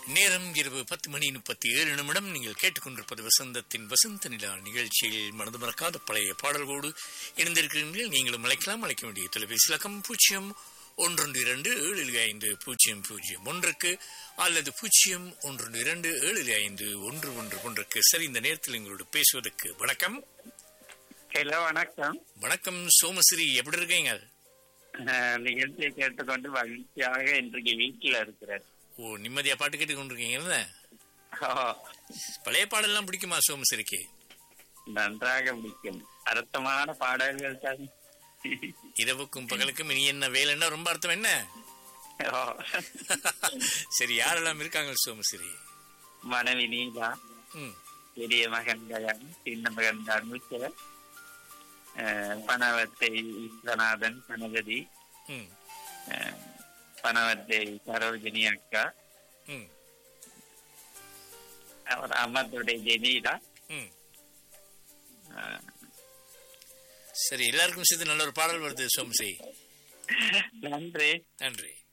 நேரம் இரவு பத்து மணி முப்பத்தி ஏழு நிமிடம் நீங்கள் கேட்டுக்கொண்டிருப்பது வசந்தத்தின் வசந்த நிலா நிகழ்ச்சியில் மனது மறக்காத பழைய பாடல்களோடு இணைந்திருக்கிறீர்கள் நீங்களும் அழைக்கலாம் அழைக்க வேண்டிய தொலைபேசி இலக்கம் பூஜ்ஜியம் ஒன்றொன்று இரண்டு ஏழு ஐந்து பூஜ்ஜியம் பூஜ்ஜியம் ஒன்றுக்கு அல்லது பூஜ்ஜியம் ஒன்று இரண்டு ஏழு ஐந்து ஒன்று ஒன்று ஒன்றுக்கு சரி இந்த நேரத்தில் எங்களோடு பேசுவதற்கு வணக்கம் ஹலோ வணக்கம் வணக்கம் சோமஸ்ரீ எப்படி இருக்கீங்க அஹ், நிகழ்ச்சியை கேட்டுக்கொண்டு மகிழ்ச்சியாக இன்றைக்கு வீட்டில் இருக்கிறேன் ஓ நிம்மதியா பாட்டு கேட்டு கொண்டிருக்கீங்க ஓ, பழைய பாடல்லாம் பிடிக்குமா சோமஸ்ரீக்கு நன்றாக பிடிக்கும் அர்த்தமான பாடல்கள் தான் இரவுக்கும் பகலுக்கும் இனி என்ன வேலைன்னா ரொம்ப அர்த்தம் என்ன ஓ, சரி யாரெல்லாம் இருக்காங்க சோமஸ்ரீ மனைவி நீலா ம் பெரிய மகன் தயான் சின்ன மகன் தர்மிச்சர் பணவத்தை விஸ்வநாதன் கணபதி ம் அஹ், பணவத்தை சரோஜினி அக்கா ம் அவர் அமர்துடைய ஜெனீலா ம் அஹ், சரி எல்லாருக்கும் சேர்த்து நல்ல ஒரு பாடல் வருது சோமஸ்ரீ நன்றி நன்றி